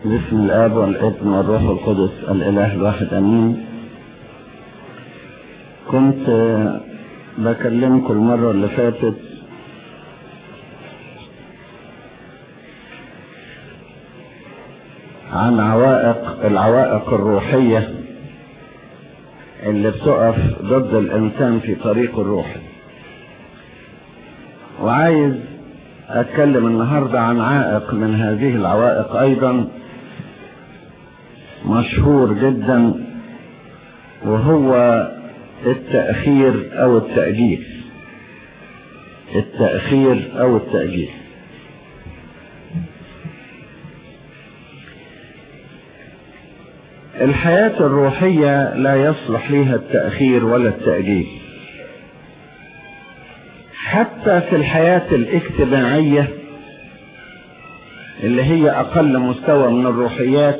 بسم الآب والابن والروح القدس الإله الواحد أمين كنت بكلمكم المرة اللي فاتت عن عوائق العوائق الروحية اللي بتقف ضد الإنسان في طريقه الروحي وعايز أتكلم النهاردة عن عائق من هذه العوائق أيضا مشهور جدا وهو التأخير أو التأجيل التأخير أو التأجيل الحياة الروحية لا يصلح لها التأخير ولا التأجيل حتى في الحياة الاجتماعية اللي هي أقل مستوى من الروحيات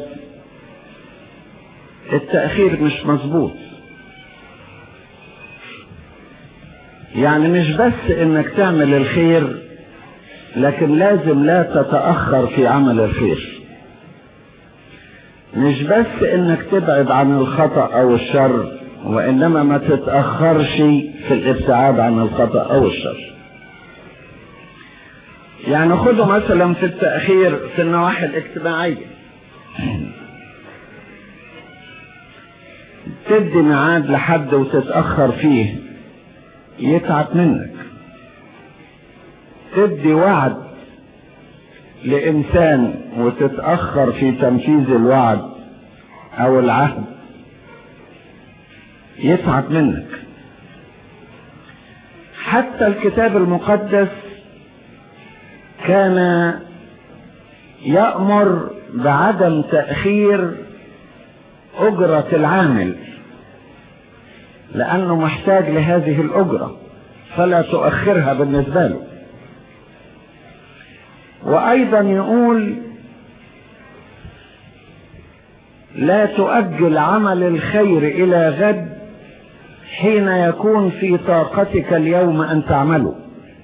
التأخير مش مظبوط يعني مش بس انك تعمل الخير لكن لازم لا تتأخر في عمل الخير مش بس انك تبعد عن الخطأ او الشر وانما ما تتأخرش في الابتعاد عن الخطأ او الشر يعني خذوا مثلا في التأخير في النواحي الاجتماعية تدي ميعاد لحد وتتأخر فيه يتعب منك تدي وعد لإنسان وتتأخر في تنفيذ الوعد أو العهد يتعب منك حتى الكتاب المقدس كان يأمر بعدم تأخير أجرة العامل لأنه محتاج لهذه الأجرة فلا تؤخرها بالنسبة له وأيضا يقول لا تؤجل عمل الخير إلى غد حين يكون في طاقتك اليوم أن تعمله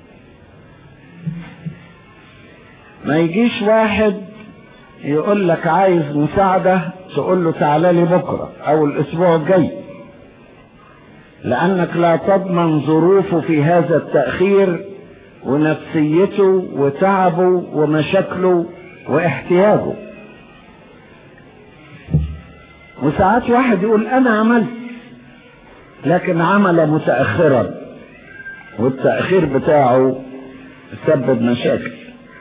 ما يجيش واحد يقول لك عايز مساعدة تقول له تعالى لي بكرة أو الأسبوع الجاي لأنك لا تضمن ظروفه في هذا التأخير ونفسيته وتعبه ومشاكله واحتياجه وساعات واحد يقول أنا عملت لكن عمل متأخرا والتأخير بتاعه سبب مشاكل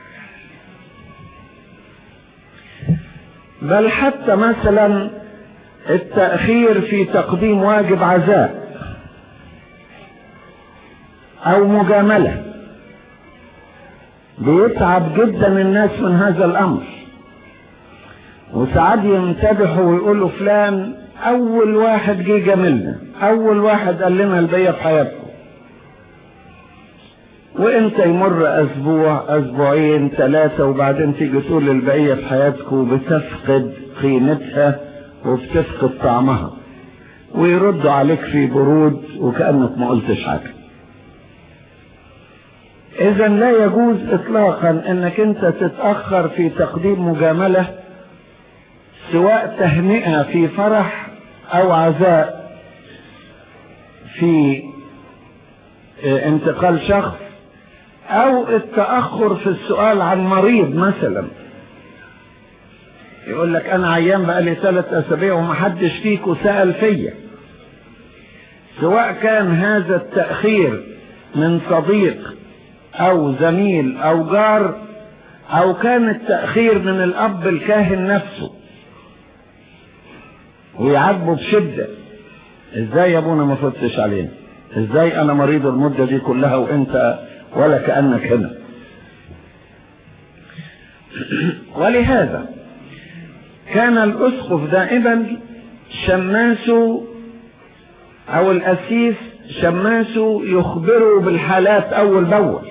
بل حتى مثلا التأخير في تقديم واجب عزاء او مجاملة بيتعب جدا الناس من هذا الامر وساعات ينتبهوا ويقولوا فلان اول واحد جه جاملنا اول واحد قال لنا البية في حياتكم وانت يمر اسبوع اسبوعين ثلاثة وبعدين تيجي تقول البقية في حياتكم بتفقد قيمتها وبتفقد طعمها ويردوا عليك في برود وكأنك ما قلتش حاجة اذا لا يجوز اطلاقا انك انت تتأخر في تقديم مجاملة سواء تهنئة في فرح او عزاء في انتقال شخص او التأخر في السؤال عن مريض مثلا يقول لك انا عيان بقالي ثلاث اسابيع ومحدش فيكم سأل فيا سواء كان هذا التأخير من صديق او زميل او جار او كان التأخير من الاب الكاهن نفسه ويعاتبه بشدة ازاي يا ابونا ما فتش علينا ازاي انا مريض المدة دي كلها وانت ولا كأنك هنا ولهذا كان الاسقف دائما شماسه او الاسيس شماسه يخبره بالحالات اول باول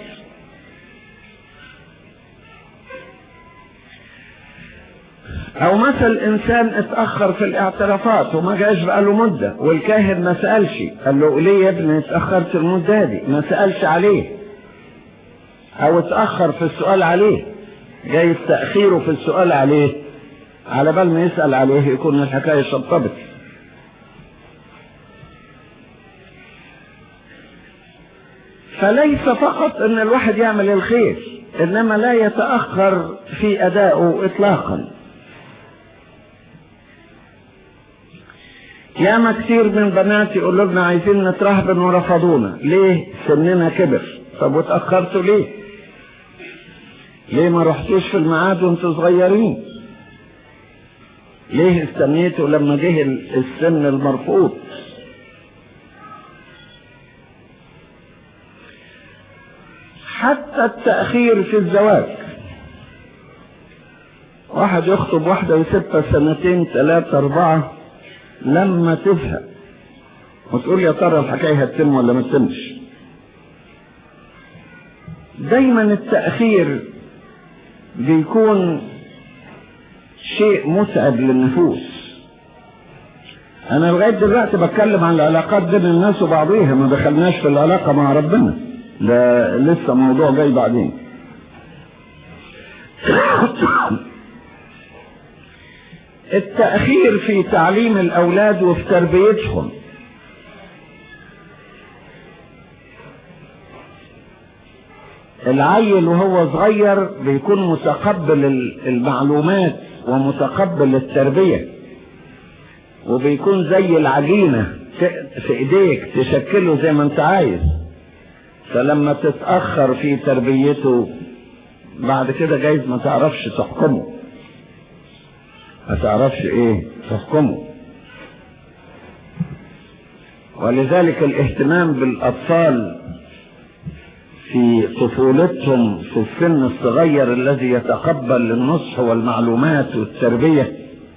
او مثل انسان اتاخر في الاعترافات وما جاش بقاله مده والكاهن ما سالش قال له ليه يا ابني اتاخرت المده دي ما سالش عليه او اتاخر في السؤال عليه جاي تاخيره في السؤال عليه على بال ما يسأل عليه يكون الحكاية شطبت فليس فقط ان الواحد يعمل الخير انما لا يتأخر في ادائه اطلاقا ياما كتير من بناتي يقولوا لنا عايزين نترهبن ورفضونا ليه سننا كبر طب واتأخرتوا ليه ليه ما رحتوش في الميعاد وانتوا صغيرين ليه استنيتوا لما جه السن المرفوض حتى التأخير في الزواج واحد يخطب واحدة وستة سنتين ثلاثة أربعة لما تزهق وتقول يا ترى الحكاية هتتم ولا ما تتمش دايما التأخير بيكون شيء متعب للنفوس انا لغاية دلوقتي بتكلم عن العلاقات بين الناس وبعضيها ما دخلناش في العلاقة مع ربنا ده لسه موضوع جاي بعدين التأخير في تعليم الأولاد وفي تربيتهم العيل وهو صغير بيكون متقبل المعلومات ومتقبل التربية وبيكون زي العجينة في ايديك تشكله زي ما انت عايز فلما تتأخر في تربيته بعد كده جايز ما تعرفش تحكمه ما تعرفش ايه تحكمه ولذلك الاهتمام بالاطفال في طفولتهم في السن الصغير الذي يتقبل النصح والمعلومات والتربية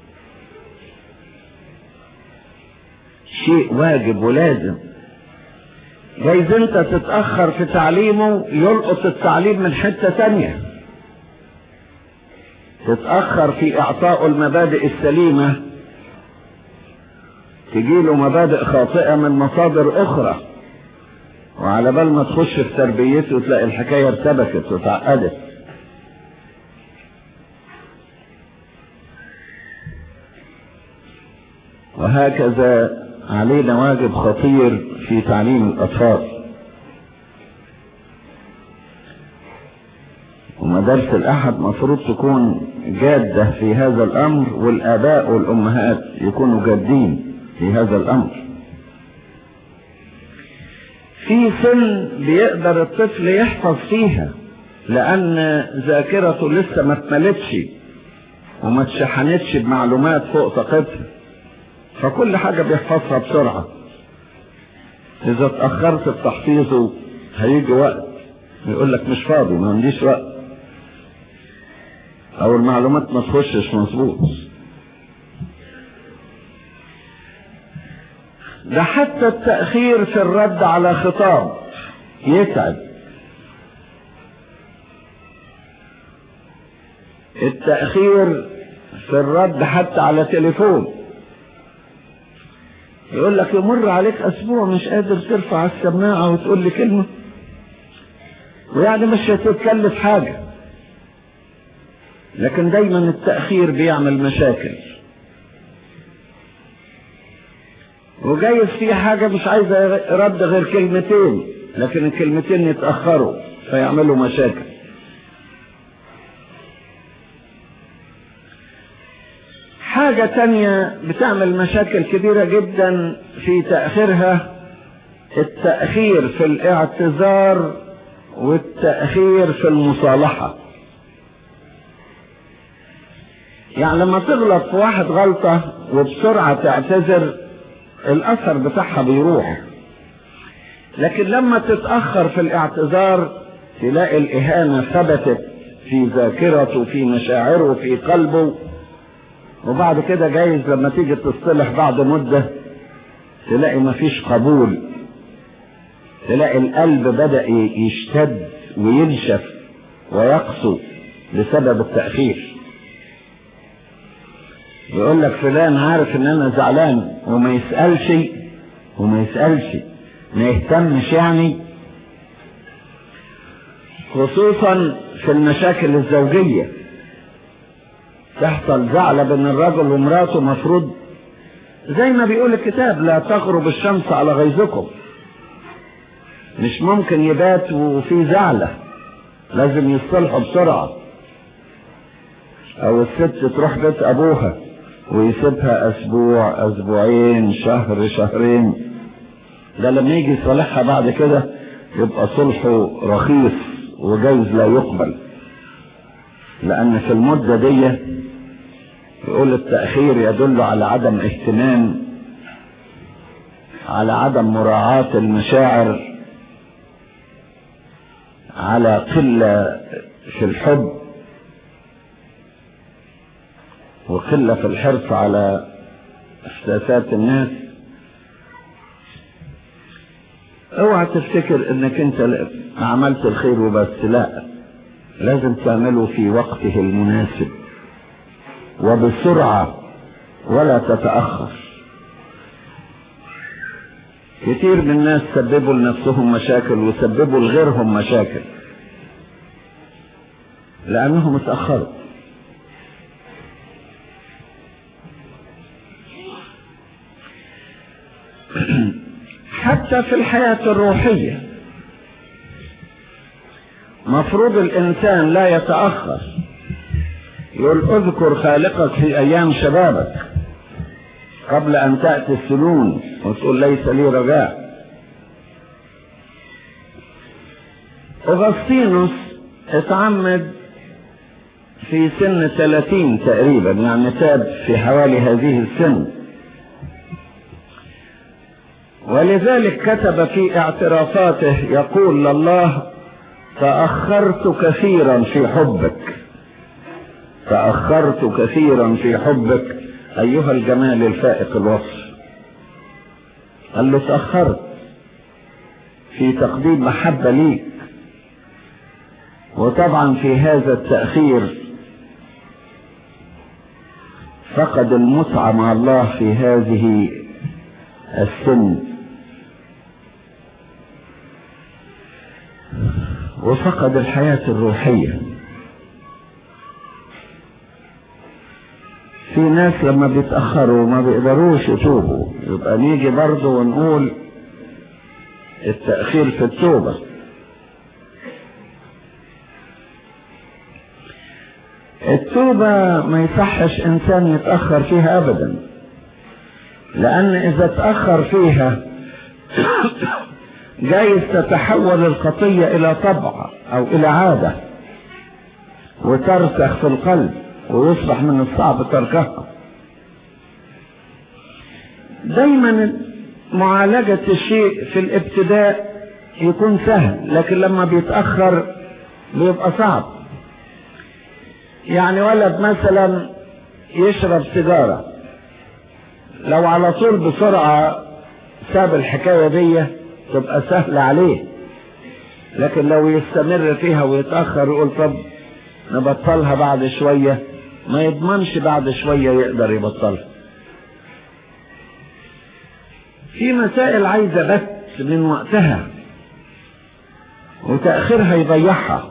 شيء واجب ولازم جايز انت تتأخر في تعليمه يلقط التعليم من حتة تانية تتأخر في اعطائه المبادئ السليمة تجيله مبادئ خاطئة من مصادر اخرى وعلى بال ما تخش في تربيته تلاقي الحكاية ارتبكت وتعقدت وهكذا علينا واجب خطير في تعليم الأطفال ومدارس الأحد مفروض تكون جادة في هذا الأمر والآباء والأمهات يكونوا جادين في هذا الأمر في سن بيقدر الطفل يحفظ فيها لأن ذاكرته لسه ما اتملتش وما اتشحنتش بمعلومات فوق طاقتها فكل حاجة بيحفظها بسرعة إذا اتأخرت في تحفيظه هيجي وقت يقول لك مش فاضي ما عنديش وقت أو المعلومات ما تخشش مظبوط ده حتى التأخير في الرد على خطاب يتعب التأخير في الرد حتى على تليفون يقول لك يمر عليك اسبوع مش قادر ترفع السماعة وتقول لي كلمة ويعني مش هتتكلف حاجة لكن دايما التأخير بيعمل مشاكل وجايز في حاجة مش عايزة رد غير كلمتين لكن الكلمتين يتأخروا فيعملوا مشاكل حاجة تانية بتعمل مشاكل كبيرة جدا في تأخيرها التأخير في الاعتذار والتأخير في المصالحة يعني لما تغلط في واحد غلطة وبسرعة تعتذر الأثر بتاعها بيروح لكن لما تتأخر في الاعتذار تلاقي الإهانة ثبتت في ذاكرته في مشاعره في قلبه وبعد كده جايز لما تيجي تصطلح بعد مدة تلاقي مفيش قبول تلاقي القلب بدأ يشتد وينشف ويقسو بسبب التأخير يقول لك فلان عارف ان انا زعلان وما يسألش وما يسألش ما يهتمش يعني خصوصا في المشاكل الزوجية تحصل زعلة بين الرجل ومراته مفروض زي ما بيقول الكتاب لا تغرب الشمس على غيظكم مش ممكن يبات وفي زعلة لازم يصطلحوا بسرعة او الست تروح بيت ابوها ويسيبها اسبوع اسبوعين شهر شهرين ده لما يجي يصالحها بعد كده يبقى صلحه رخيص وجايز لا يقبل لان في المدة دي يقول التأخير يدل على عدم اهتمام على عدم مراعاة المشاعر على قلة في الحب وقلة في الحرص على احساسات الناس اوعى تفتكر انك انت عملت الخير وبس لا لازم تعمله في وقته المناسب وبسرعة ولا تتأخر كتير من الناس سببوا لنفسهم مشاكل وسببوا لغيرهم مشاكل لأنهم اتأخروا حتى في الحياة الروحية مفروض الإنسان لا يتأخر يقول اذكر خالقك في أيام شبابك قبل أن تأتي السنون وتقول ليس لي رجاء أغسطينوس اتعمد في سن ثلاثين تقريبا يعني تاب في حوالي هذه السن ولذلك كتب في اعترافاته يقول لله تأخرت كثيرا في حبك تأخرت كثيرا في حبك أيها الجمال الفائق الوصف قال له تأخرت في تقديم محبة ليك وطبعا في هذا التأخير فقد المتعة مع الله في هذه السن وفقد الحياة الروحية في ناس لما بيتأخروا ما بيقدروش يتوبوا يبقى نيجي برضه ونقول التأخير في التوبة التوبة ما يصحش انسان يتأخر فيها ابدا لان اذا تأخر فيها جايز تتحول الخطية الى طبع او الى عادة وترسخ في القلب ويصبح من الصعب تركها دايما معالجة الشيء في الابتداء يكون سهل لكن لما بيتأخر بيبقى صعب يعني ولد مثلا يشرب سيجارة لو على طول بسرعة ساب الحكاية دي تبقى سهلة عليه لكن لو يستمر فيها ويتأخر يقول طب نبطلها بعد شوية ما يضمنش بعد شوية يقدر يبطلها في مسائل عايزة بس من وقتها وتأخيرها يضيعها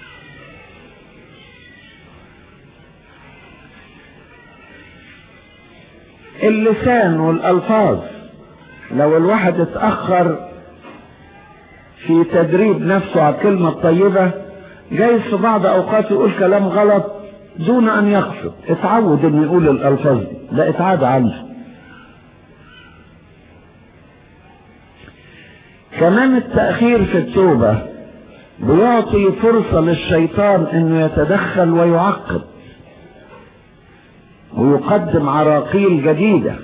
اللسان والألفاظ لو الواحد اتأخر في تدريب نفسه على الكلمة الطيبة جايز في بعض أوقات يقول كلام غلط دون أن يقصد اتعود أن يقول الألفاظ دي ده اتعاد عنه كمان التأخير في التوبة بيعطي فرصة للشيطان انه يتدخل ويعقب ويقدم عراقيل جديدة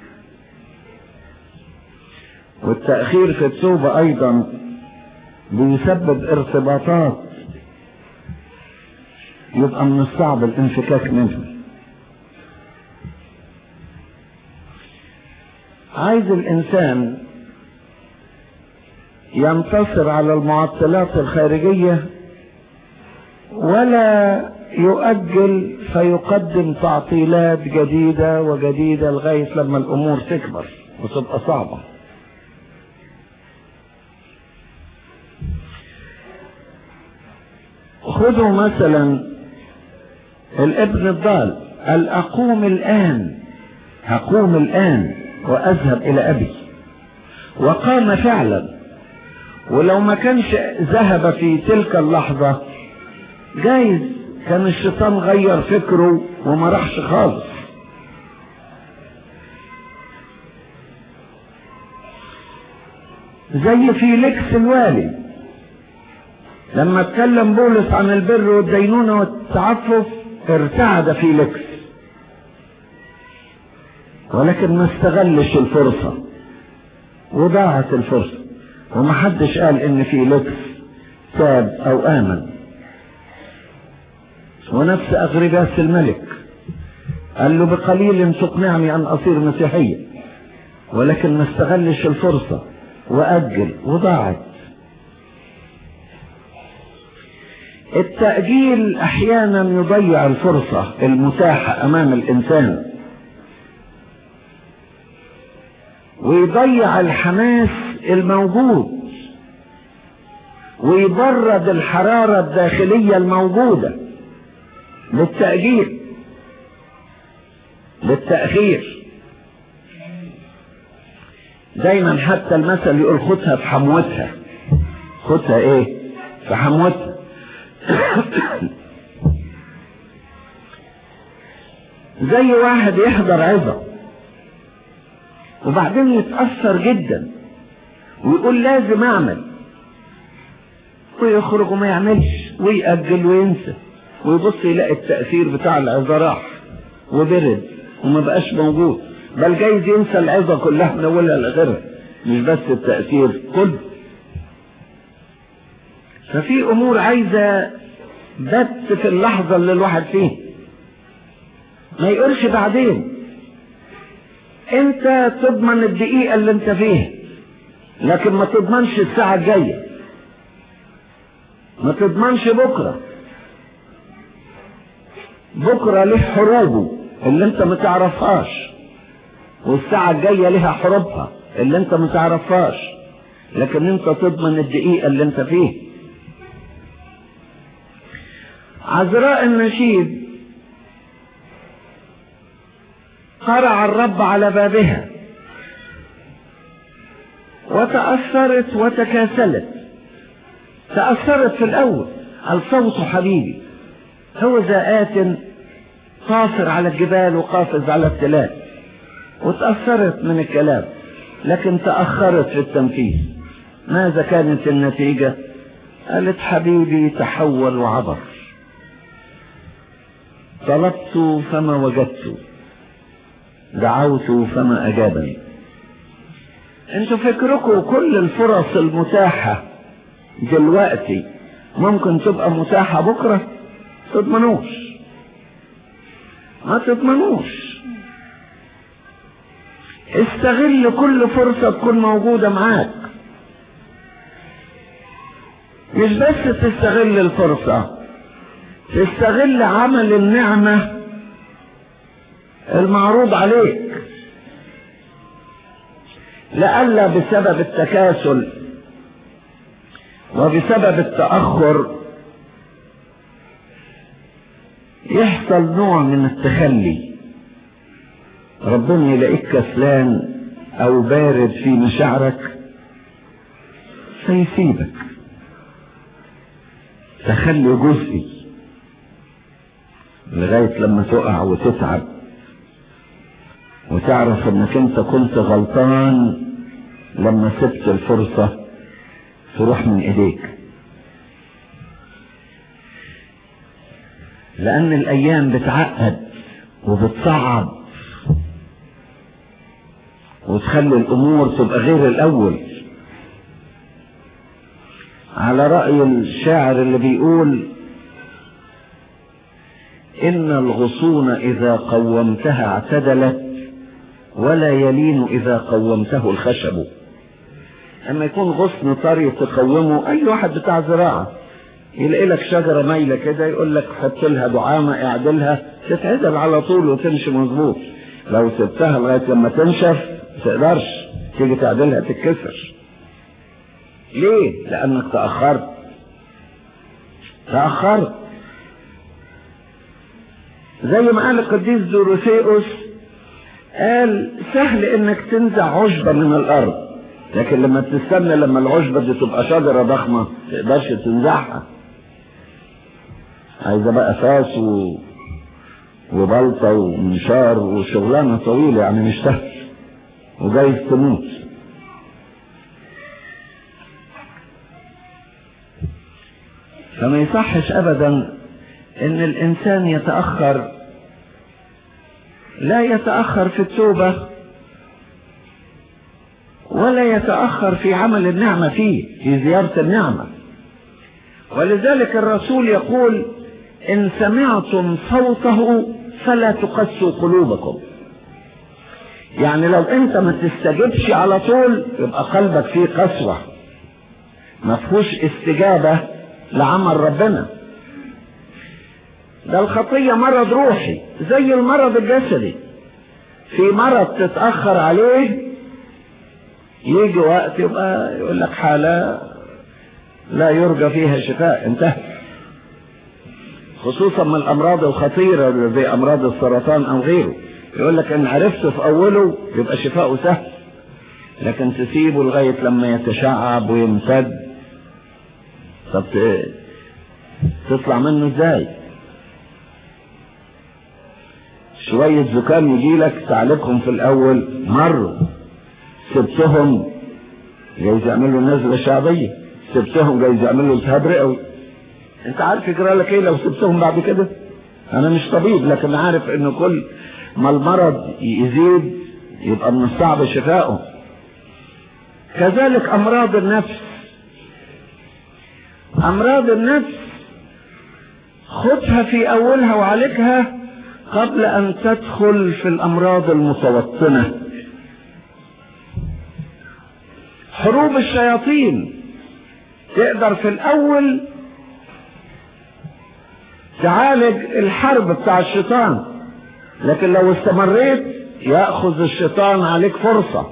والتأخير في التوبة ايضا بيسبب ارتباطات يبقى من الصعب الانفكاك منها عايز الانسان ينتصر على المعطلات الخارجية ولا يؤجل فيقدم تعطيلات جديدة وجديدة لغاية لما الأمور تكبر وتبقى صعبة خذوا مثلا الابن الضال قال أقوم الآن هقوم الآن وأذهب إلى أبي وقام فعلا ولو ما كانش ذهب في تلك اللحظة جايز كان الشيطان غير فكره وما راحش خالص زي فيليكس الوالي لما اتكلم بولس عن البر والدينونة والتعفف ارتعد فيليكس ولكن ما استغلش الفرصة وضاعت الفرصة ومحدش قال ان فيليكس تاب او امن ونفس اغرباس الملك قال له بقليل تقنعني ان اصير مسيحيا ولكن ما استغلش الفرصة واجل وضاعت التأجيل احيانا يضيع الفرصة المتاحة امام الانسان ويضيع الحماس الموجود ويبرد الحرارة الداخلية الموجودة للتأجيل للتأخير دايما حتى المثل يقول خدها في حموتها خدها ايه في حموتها زي واحد يحضر عظة وبعدين يتأثر جدا ويقول لازم اعمل ويخرج وما يعملش ويأجل وينسى ويبص يلاقي التأثير بتاع العظة راح وبرد وما بقاش موجود بل جايز ينسى العظة كلها من اولها لاخرها مش بس التأثير كله ففي امور عايزة بت في اللحظة اللي الواحد فيه ما يقولش بعدين انت تضمن الدقيقة اللي انت فيها لكن ما تضمنش الساعة الجاية ما تضمنش بكرة بكرة له حروبه اللي انت ما تعرفهاش والساعة الجاية لها حروبها اللي انت ما تعرفهاش لكن انت تضمن الدقيقة اللي انت فيها عذراء النشيد قرع الرب على بابها وتأثرت وتكاسلت تأثرت في الأول الصوت حبيبي هو ذات قاصر على الجبال وقافز على التلال وتأثرت من الكلام لكن تأخرت في التنفيذ ماذا كانت النتيجة قالت حبيبي تحول وعبر طلبت فما وجدت دعوت فما أجابني انتوا فكركم كل الفرص المتاحة دلوقتي ممكن تبقى متاحة بكرة تضمنوش ما تضمنوش استغل كل فرصة تكون موجودة معاك مش بس تستغل الفرصة تستغل عمل النعمة المعروض عليك لئلا بسبب التكاسل وبسبب التأخر يحصل نوع من التخلي ربنا يلاقيك كسلان او بارد في مشاعرك فيسيبك تخلي جزئي لغاية لما تقع وتتعب وتعرف انك انت كنت غلطان لما سبت الفرصة تروح من ايديك لان الايام بتعقد وبتصعب وتخلي الامور تبقى غير الاول على رأي الشاعر اللي بيقول ان الغصون اذا قومتها اعتدلت ولا يلين اذا قومته الخشب اما يكون غصن طري تقومه اي واحد بتاع زراعة يلاقي لك شجرة مايلة كده يقول لك حط لها دعامة اعدلها تتعدل على طول وتمشي مظبوط لو سبتها لغاية لما تنشف تقدرش تيجي تعدلها تتكسر ليه لانك تأخرت تأخرت زي ما قال القديس دوروثيوس قال سهل انك تنزع عشبة من الارض لكن لما تستنى لما العشبة دي تبقى شجرة ضخمة تقدرش تنزعها عايزة بقى فاس و... وبلطة ومنشار وشغلانة طويلة يعني مش سهل وجايز تموت فما يصحش ابدا ان الانسان يتأخر لا يتأخر في التوبة ولا يتأخر في عمل النعمة فيه في زيارة النعمة ولذلك الرسول يقول إن سمعتم صوته فلا تقسوا قلوبكم يعني لو انت ما تستجبش على طول يبقى قلبك فيه قسوة ما فيهوش استجابة لعمل ربنا ده الخطية مرض روحي زي المرض الجسدي في مرض تتأخر عليه يجي وقت يبقى يقول لك حالة لا يرجى فيها شفاء انتهى خصوصا من الامراض الخطيرة زي امراض السرطان او غيره يقول لك ان عرفت في اوله يبقى شفاؤه سهل لكن تسيبه لغاية لما يتشعب ويمتد طب تطلع منه ازاي شوية زكام يجي لك تعالجهم في الاول مرة سبتهم جايز يعملوا نزلة شعبية سبتهم جايز يعملوا التهاب رئوي انت عارف يجرى لك ايه لو سبتهم بعد كده انا مش طبيب لكن عارف ان كل ما المرض يزيد يبقى من الصعب شفائه كذلك امراض النفس امراض النفس خدها في اولها وعالجها قبل ان تدخل في الامراض المتوطنه حروب الشياطين تقدر في الاول تعالج الحرب بتاع الشيطان لكن لو استمريت ياخذ الشيطان عليك فرصه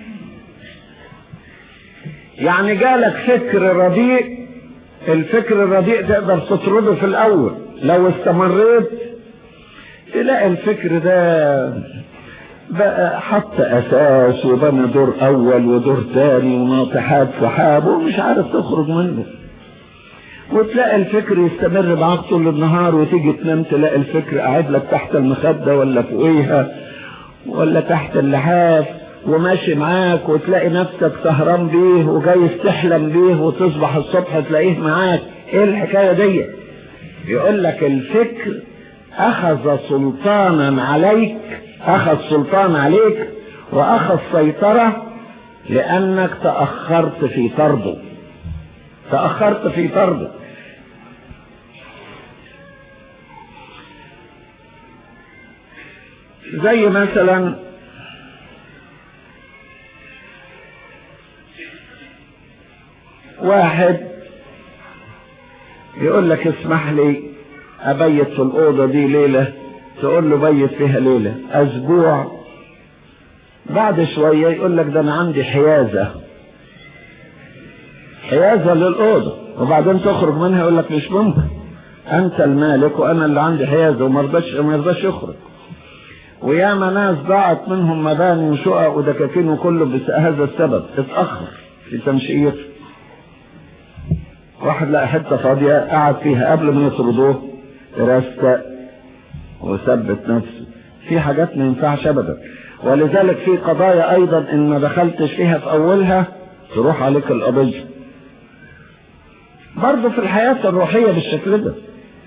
يعني جالك فكر رديء الفكر الرديء تقدر تطرده في الاول لو استمريت تلاقي الفكر ده بقى حط اساس وبنى دور اول ودور تاني وناطحات سحاب ومش عارف تخرج منه وتلاقي الفكر يستمر معاك طول النهار وتيجي تنام تلاقي الفكر قاعد لك تحت المخدة ولا فوقيها ولا تحت اللحاف وماشي معاك وتلاقي نفسك سهران بيه وجايز تحلم بيه وتصبح الصبح تلاقيه معاك ايه الحكاية دي يقول لك الفكر اخذ سلطانا عليك اخذ سلطان عليك واخذ سيطرة لانك تأخرت في طرده تأخرت في طرده زي مثلا واحد يقول لك اسمح لي ابيت في الاوضه دي ليله تقول له بيت فيها ليله اسبوع بعد شويه يقول لك ده انا عندي حيازه حيازه للاوضه وبعدين تخرج منها يقول لك مش ممكن انت المالك وانا اللي عندي حيازه وما رضاش ما يرضاش يخرج وياما ناس ضاعت منهم مباني وشقق ودكاكين وكله بس هذا السبب اتاخر في تمشيته واحد لقى حته فاضيه قعد فيها قبل ما يطردوه رستق وثبت نفسه في حاجات ما ينفعش ابدا ولذلك في قضايا ايضا ان ما دخلتش فيها في اولها تروح عليك القضيه برضه في الحياه الروحيه بالشكل ده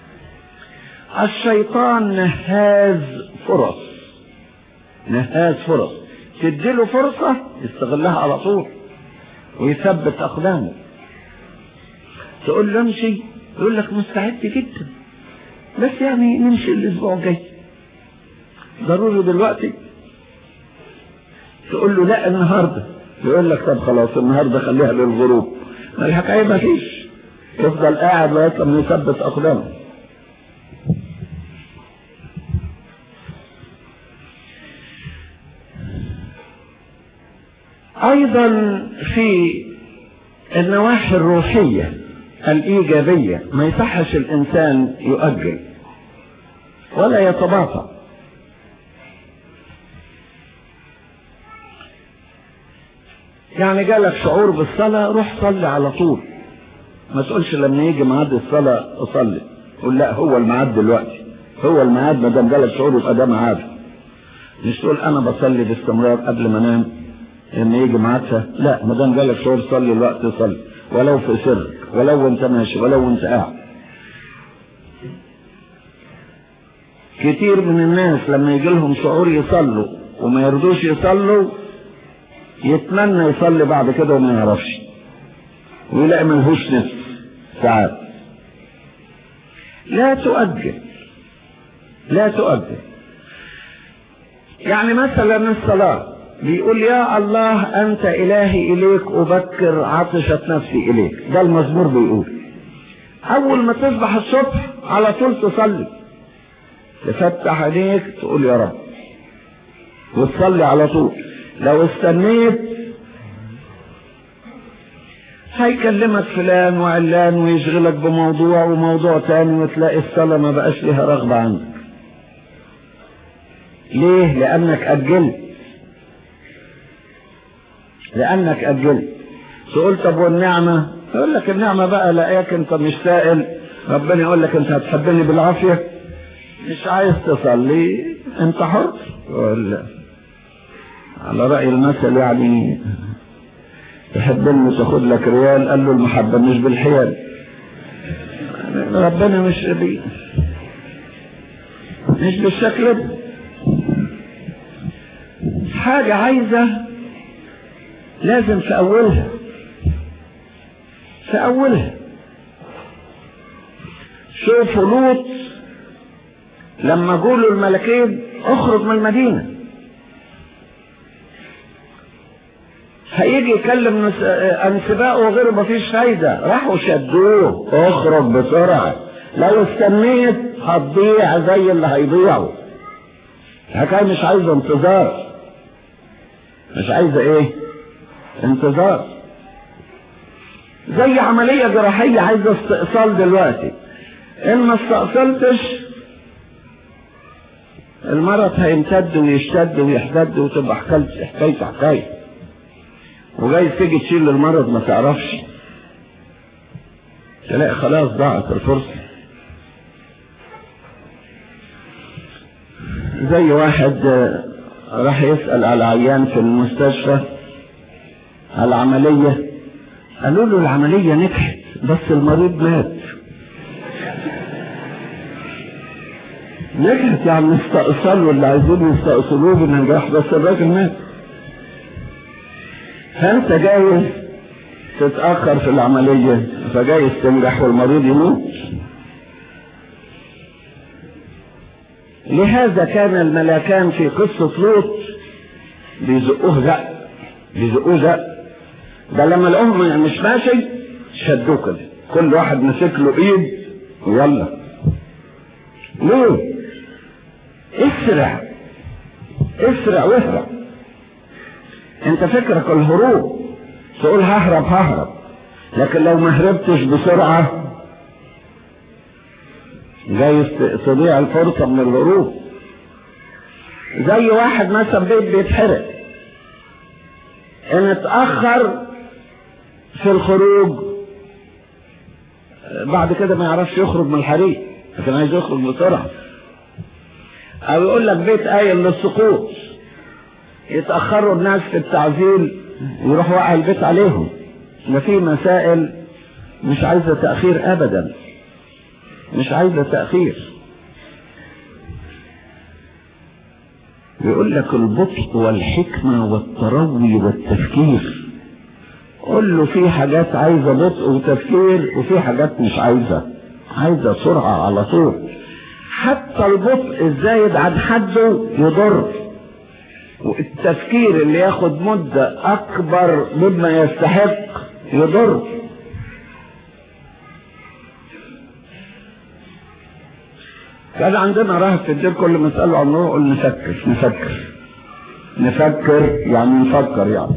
الشيطان نهاز فرص نهاز فرص تديله فرصة يستغلها على طول ويثبت أقدامه تقول له امشي يقول لك مستعد جدا بس يعني نمشي الأسبوع الجاي ضروري دلوقتي تقول له لا النهاردة يقول لك طب خلاص النهاردة خليها للغروب الحكاية ما فيش يفضل قاعد لغاية لما يثبت أقدامه ايضا في النواحي الروحية الايجابية ما يصحش الانسان يؤجل ولا يتباطأ يعني جالك شعور بالصلاة روح صلي على طول ما تقولش لما يجي ميعاد الصلاة أصلي قول لا هو الميعاد دلوقتي هو الميعاد ما دام جالك شعور يبقى ده ميعاد مش تقول أنا بصلي باستمرار قبل ما أنام إن يجي ميعادها لا ما دام جالك شعور صلي الوقت صلي ولو في سر ولو أنت ماشي ولو أنت قاعد كتير من الناس لما يجي لهم شعور يصلوا وما يرضوش يصلوا يتمنى يصلي بعد كده وما يعرفش ويلاقي ملهوش نفس ساعات لا تؤجل لا تؤجل يعني مثلا الصلاة بيقول يا الله أنت إلهي إليك أبكر عطشت نفسي إليك ده المزمور بيقول أول ما تصبح الصبح على طول تصلي تفتح عينيك تقول يا رب وتصلي على طول لو استنيت هيكلمك فلان وعلان ويشغلك بموضوع وموضوع تاني وتلاقي الصلاة ما بقاش لها رغبة عندك ليه لأنك أجلت لأنك أجلت تقول طب والنعمة يقول لك النعمة بقى لاقيك انت مش سائل ربنا يقول لك انت هتحبني بالعافية مش عايز تصلي انت حر ولا على رأي المثل يعني تحبني تاخد لك ريال قال له المحبة مش بالحيال ربنا مش بي مش بالشكل ده حاجة عايزة لازم في أولها في أولها شوفوا لوط لما قولوا الملكين اخرج من المدينة هيجي يكلم انسباء وغيره مفيش فايدة راحوا شدوه اخرج بسرعة لو استنيت هتضيع زي اللي هيضيعوا الحكاية مش عايزة انتظار مش عايزة ايه انتظار زي عملية جراحية عايزة استئصال دلوقتي ان ما استأصلتش المرض هيمتد ويشتد ويحتد وتبقى حكاية حكاية حكاية وجاي تيجي تشيل المرض ما تعرفش تلاقي خلاص ضاعت الفرصة زي واحد راح يسأل على عيان في المستشفى على العملية قالوا له العملية نجحت بس المريض مات نجحت يعني استأصلوا اللي عايزين يستأصلوه بنجاح بس الراجل مات فانت جايز تتأخر في العملية فجايز تنجح والمريض يموت لهذا كان الملاكان في قصة لوط بيزقوه زق بيزقوه زق ده لما الأم مش ماشي شدوه كده كل واحد مسك له ايد ويلا ليه اسرع اسرع واهرب انت فكرك الهروب تقول ههرب ههرب لكن لو ما هربتش بسرعة جايز تضيع الفرصة من الهروب زي واحد مثلا بيت بيتحرق ان اتأخر في الخروج بعد كده ما يعرفش يخرج من الحريق لكن عايز يخرج بسرعة او يقول لك بيت قايل للسقوط يتأخروا الناس في التعزيل ويروح وقع البيت عليهم ده في مسائل مش عايزة تأخير أبدا مش عايزة تأخير يقول لك البطء والحكمة والتروي والتفكير قول له في حاجات عايزة بطء وتفكير وفي حاجات مش عايزة عايزة سرعة على طول حتى البطء الزايد عن حده يضر والتفكير اللي ياخد مدة أكبر مما يستحق يضر كان عندنا راهب في الدير كل ما اسأله عن نور يقول نفكر نفكر نفكر يعني نفكر يعني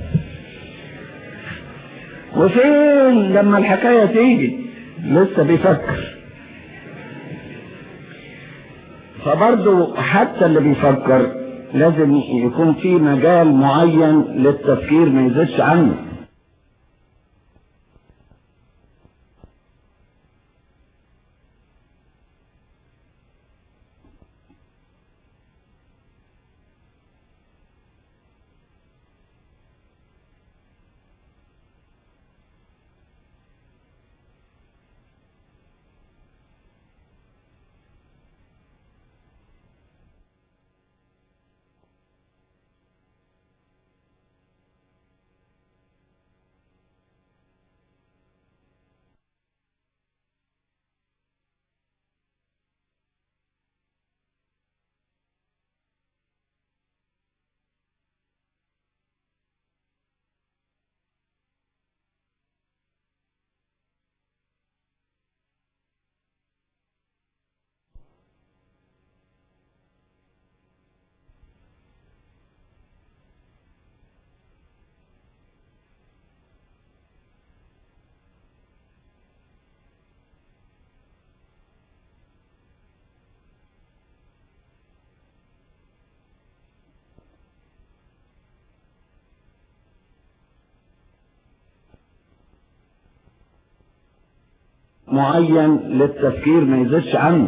وفين لما الحكاية تيجي لسه بيفكر فبرضه حتى اللي بيفكر لازم يكون في مجال معين للتفكير ما يزيدش عنه معين للتفكير ما يزيدش عنه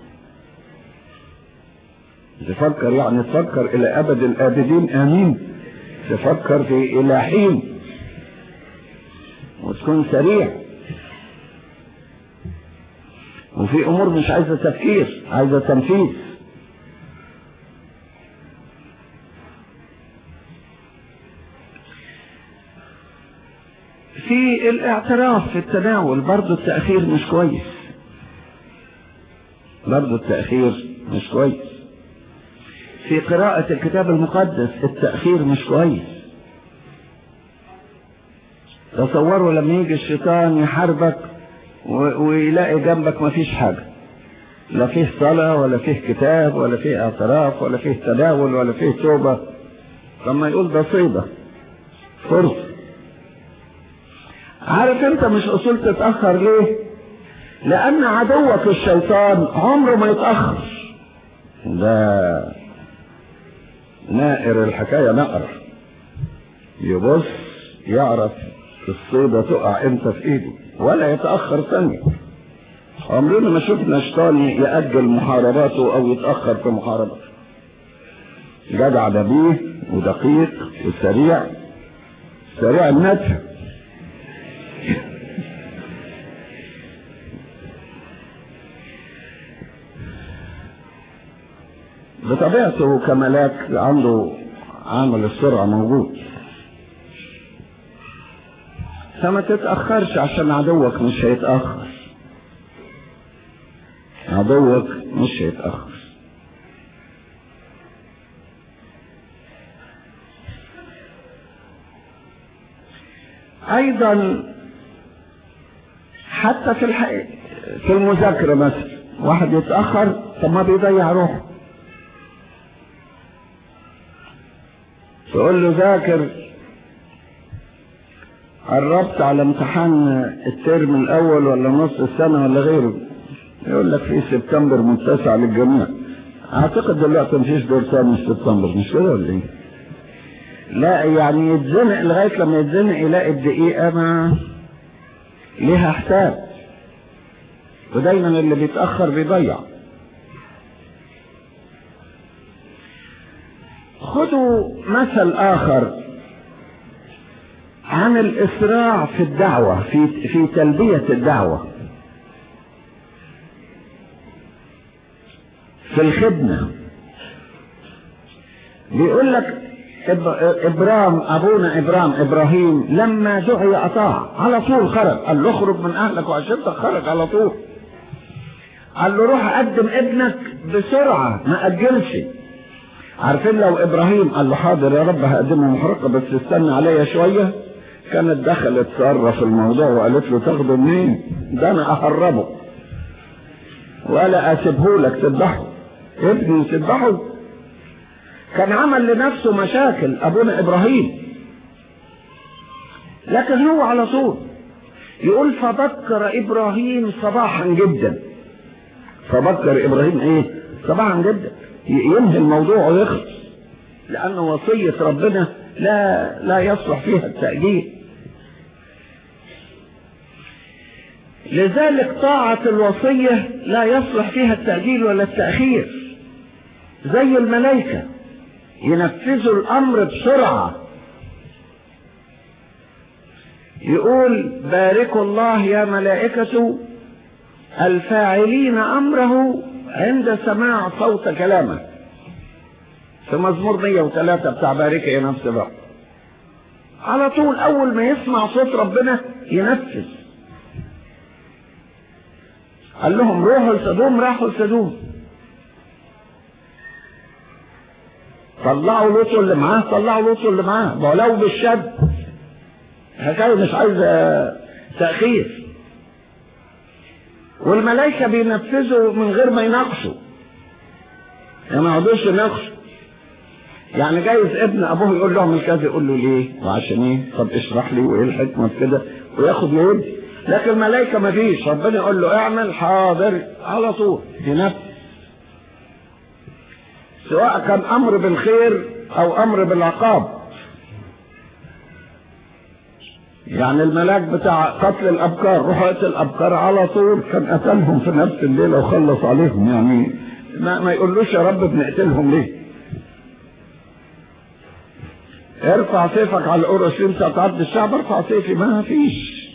تفكر يعني تفكر الى ابد الابدين امين تفكر في الى حين وتكون سريع وفي امور مش عايزه تفكير عايزه تنفيذ في الاعتراف في التناول برضه التأخير مش كويس برضه التأخير مش كويس في قراءة الكتاب المقدس التأخير مش كويس تصوروا لما يجي الشيطان يحاربك ويلاقي جنبك مفيش حاجة لا فيه صلاة ولا فيه كتاب ولا فيه اعتراف ولا فيه تداول ولا فيه توبة لما يقول ده صيبة فرصة عارف انت مش اصول تتأخر ليه لان عدوك الشيطان عمره ما يتأخر ده نائر الحكاية نقر يبص يعرف الصيدة تقع امتى في ايده ولا يتأخر ثانية عمرنا ما شفنا شيطان يأجل محارباته او يتأخر في محاربته جدع نبيه ودقيق وسريع سريع الندفع بطبيعته كملاك عنده عامل السرعة موجود فما تتأخرش عشان عدوك مش هيتأخر عدوك مش هيتأخر ايضا حتى في الحقيقة في المذاكرة مثلا واحد يتأخر طب ما بيضيع روحه تقول له ذاكر قربت على امتحان الترم الاول ولا نص السنة ولا غيره يقول لك في سبتمبر متسع للجميع اعتقد دلوقتي مفيش دور ثاني في سبتمبر مش كده ولا ايه لا يعني يتزنق لغاية لما يتزنق يلاقي الدقيقة ما ليها حساب ودايما اللي بيتأخر بيضيع خذوا مثل آخر عن الإسراع في الدعوة في في تلبية الدعوة في الخدمة بيقول لك ابرام ابونا ابرام ابراهيم لما دعي اطاع على طول خرج قال له اخرج من اهلك وعشيرتك خرج على طول قال له روح قدم ابنك بسرعة ما اجلش عارفين لو ابراهيم قال له حاضر يا رب هقدمه محرقة بس استنى عليا شوية كانت دخلت سارة في الموضوع وقالت له تاخده منين ده انا اهربه ولا اسيبه لك تذبحه ابني تذبحه كان عمل لنفسه مشاكل ابونا ابراهيم لكن هو على طول يقول فبكر ابراهيم صباحا جدا فبكر ابراهيم ايه طبعا جدا ينهي الموضوع ويخلص لأن وصية ربنا لا لا يصلح فيها التأجيل لذلك طاعة الوصية لا يصلح فيها التأجيل ولا التأخير زي الملائكة ينفذوا الأمر بسرعة يقول باركوا الله يا ملائكة الفاعلين أمره عند سماع صوت كلامه في مزمور 103 بتاع بارك يا نفس بقى على طول أول ما يسمع صوت ربنا ينفذ قال لهم روحوا لسدوم راحوا لسدوم طلعوا لوط اللي معاه طلعوا لوط اللي معاه ولو بالشد حكاية مش عايزة تأخير والملائكة بينفذوا من غير ما يناقشوا يعني ما يقعدوش يناقشوا يعني جايز ابن ابوه يقول له اعمل كذا يقول له ليه وعشان ايه طب اشرح لي وايه الحكمه في كده وياخد يودي لكن الملائكه ما فيش ربنا يقول له اعمل حاضر على طول ينفذ سواء كان امر بالخير او امر بالعقاب يعني الملاك بتاع قتل الابكار روح قتل الابكار على طول كان قتلهم في نفس الليله وخلص عليهم يعني ما, ما يقولوش يا رب بنقتلهم ليه ارفع سيفك على الاورشليم ستعد الشعب ارفع سيفي ما فيش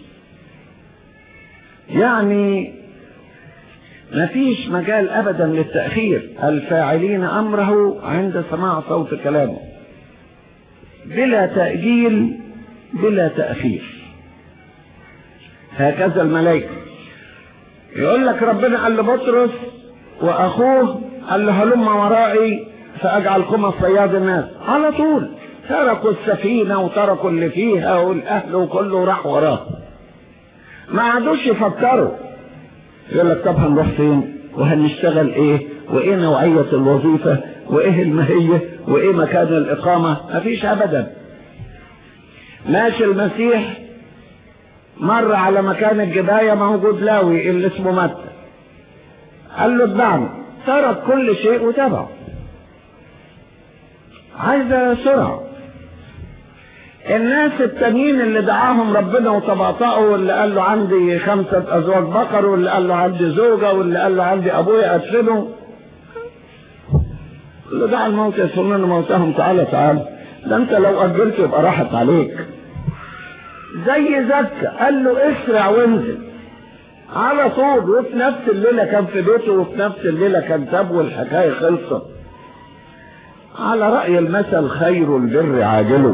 يعني ما فيش مجال ابدا للتاخير الفاعلين امره عند سماع صوت كلامه بلا تاجيل بلا تاخير هكذا الملائكه يقول لك ربنا قال لبطرس واخوه قال له هلم ورائي فاجعلكما صياد الناس على طول تركوا السفينة وتركوا اللي فيها والأهل وكله راح وراه ما عادوش يفكروا يقول لك طب هنروح فين وهنشتغل ايه وايه نوعية الوظيفة وايه المهية وايه مكان الإقامة مفيش أبدا ماشي المسيح مر على مكان الجباية موجود لاوي اللي اسمه متى قال له اتبعني ترك كل شيء وتبعه عايزة سرعة الناس التانيين اللي دعاهم ربنا وتباطؤوا واللي قال له عندي خمسة أزواج بقر واللي قال له عندي زوجة واللي قال له عندي أبويا أدفنه اللي دعا الموت يسرون موتهم تعالى تعالى ده أنت لو أجلت يبقى راحت عليك زي زكا قال له اسرع وانزل على طول وفي نفس الليلة كان في بيته وفي نفس الليلة كان تاب والحكاية خلصت على رأي المثل خير البر عاجله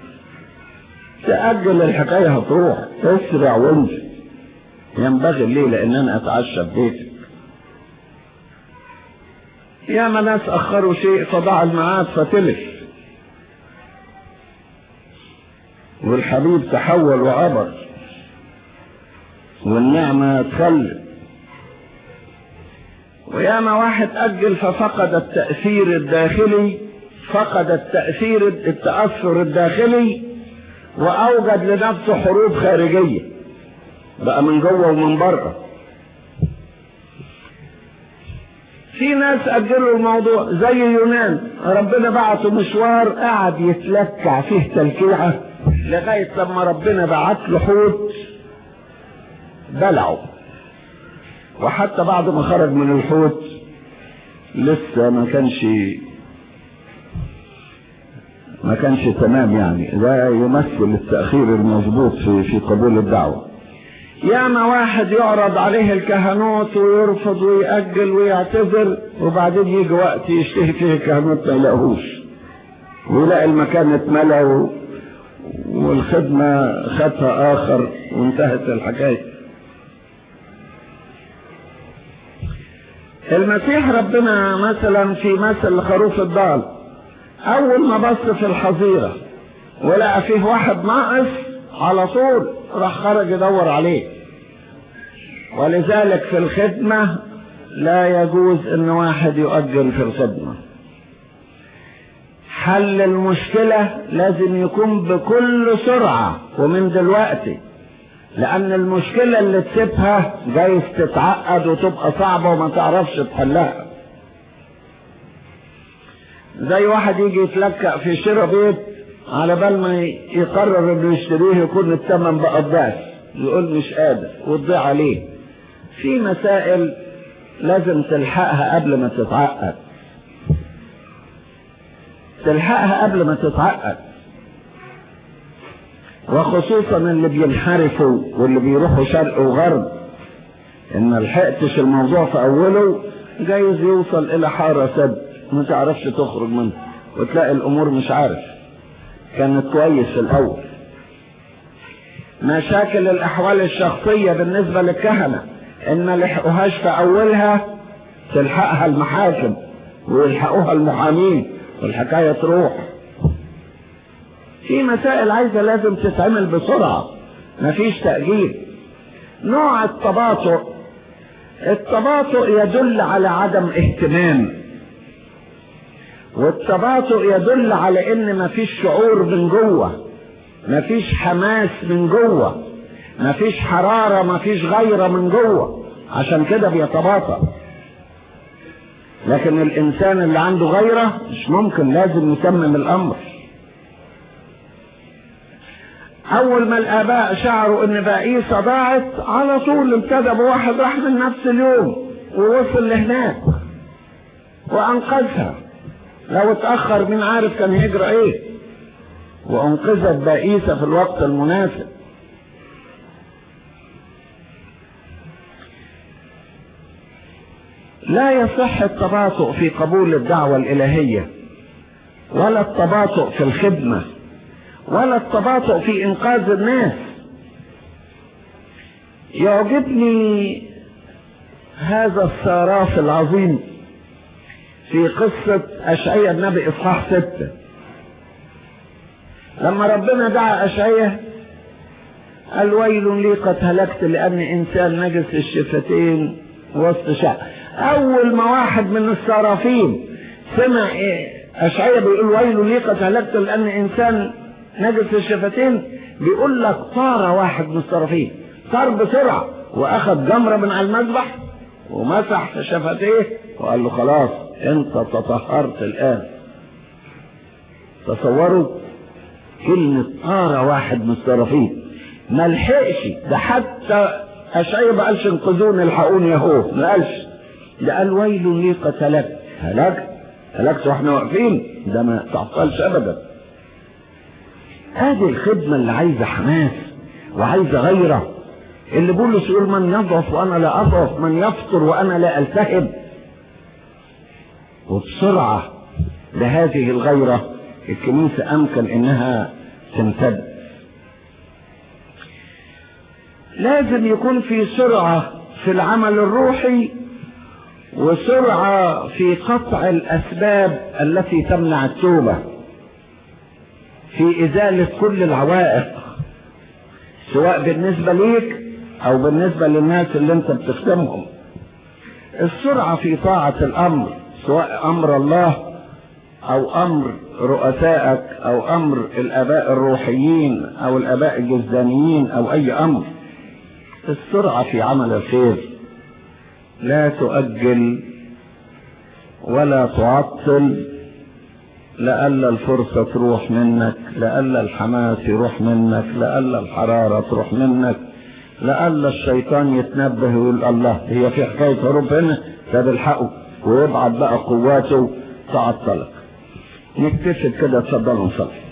تأجل الحكاية هتروح اسرع وانزل ينبغي الليلة ان انا اتعشى في بيتك يا ما ناس اخروا شيء فضاع الميعاد فتلف والحبيب تحول وعبر والنعمة تخلد وياما واحد أجل ففقد التأثير الداخلي فقد التأثير التأثر الداخلي وأوجد لنفسه حروب خارجية بقى من جوه ومن بره في ناس أجلوا الموضوع زي يونان ربنا بعته مشوار قعد يتلكع فيه تلكيعة لغاية لما ربنا بعت له حوت بلعه وحتى بعد ما خرج من الحوت لسه ما كانش ما كانش تمام يعني ده يمثل التأخير المظبوط في في قبول الدعوة ياما واحد يعرض عليه الكهنوت ويرفض ويأجل ويعتذر وبعدين يجي وقت يشتهي فيه الكهنوت ما يلاقوش ويلاقي المكان اتملى والخدمة خدها آخر وانتهت الحكاية المسيح ربنا مثلا في مثل خروف الضال اول ما بص في الحظيرة ولقى فيه واحد ناقص على طول راح خرج يدور عليه ولذلك في الخدمة لا يجوز ان واحد يؤجل في الخدمة حل المشكلة لازم يكون بكل سرعة ومن دلوقتي لان المشكلة اللي تسيبها جايز تتعقد وتبقى صعبة وما تعرفش تحلها زي واحد يجي يتلكأ في شراء بيت على بال ما يقرر انه يشتريه يكون الثمن بقى الضعف يقول مش قادر وتضيع عليه في مسائل لازم تلحقها قبل ما تتعقد تلحقها قبل ما تتعقد وخصوصا اللي بينحرفوا واللي بيروحوا شرق وغرب ان ما لحقتش الموضوع في اوله جايز يوصل الى حارة سد ما تعرفش تخرج منه وتلاقي الامور مش عارف كانت كويس في الاول مشاكل الاحوال الشخصية بالنسبة للكهنة ان ما لحقوهاش في اولها تلحقها المحاكم ويلحقوها المحامين والحكاية تروح في مسائل عايزة لازم تتعمل بسرعة مفيش تأجيل نوع التباطؤ التباطؤ يدل على عدم اهتمام والتباطؤ يدل على ان مفيش شعور من جوه مفيش حماس من جوه مفيش حرارة مفيش غيرة من جوه عشان كده بيتباطأ لكن الانسان اللي عنده غيرة مش ممكن لازم يتمم الامر اول ما الاباء شعروا ان بائسة ضاعت على طول ابتدى بواحد راح من نفس اليوم ووصل لهناك وانقذها لو اتأخر مين عارف كان هيجرى ايه وانقذت بائسة في الوقت المناسب لا يصح التباطؤ في قبول الدعوة الإلهية ولا التباطؤ في الخدمة ولا التباطؤ في إنقاذ الناس يعجبني هذا الصراف العظيم في قصة أشعية النبي إصحاح ستة لما ربنا دعا أشعية قال ويل لي قد هلكت لأني إنسان نجس الشفتين وسط شعب أول ما واحد من الصرافين سمع أشعية بيقول ويل لي قد هلكت لأني إنسان نجس الشفتين بيقول لك طار واحد من الصرافين طار بسرعة وأخذ جمرة من على المذبح ومسح في شفتيه وقال له خلاص انت تطهرت الآن تصوروا كلمة طار واحد من الصرافين ما لحقش ده حتى أشعية ما قالش انقذوني الحقوني اهو ما قالش ده قال ويل لي قد هلكت هلكت هلكت واحنا واقفين ده ما تحصلش ابدا هذه الخدمة اللي عايزة حماس وعايزة غيرة اللي بولس يقول من يضعف وانا لا اضعف من يفطر وانا لا التهب وبسرعة لهذه الغيرة الكنيسة امكن انها تمتد لازم يكون في سرعة في العمل الروحي وسرعة في قطع الأسباب التي تمنع التوبة في إزالة كل العوائق سواء بالنسبة ليك أو بالنسبة للناس اللي أنت بتخدمهم السرعة في طاعة الأمر سواء أمر الله أو أمر رؤسائك أو أمر الآباء الروحيين أو الآباء الجزدانيين أو أي أمر السرعة في عمل الخير لا تؤجل ولا تعطل لألا الفرصة تروح منك لألا الحماس يروح منك لألا الحرارة تروح منك لألا الشيطان يتنبه ويقول الله هي في حكاية هروب هنا طب الحقه ويبعت بقى قواته تعطلك نكتفي كده اتفضلوا نصلي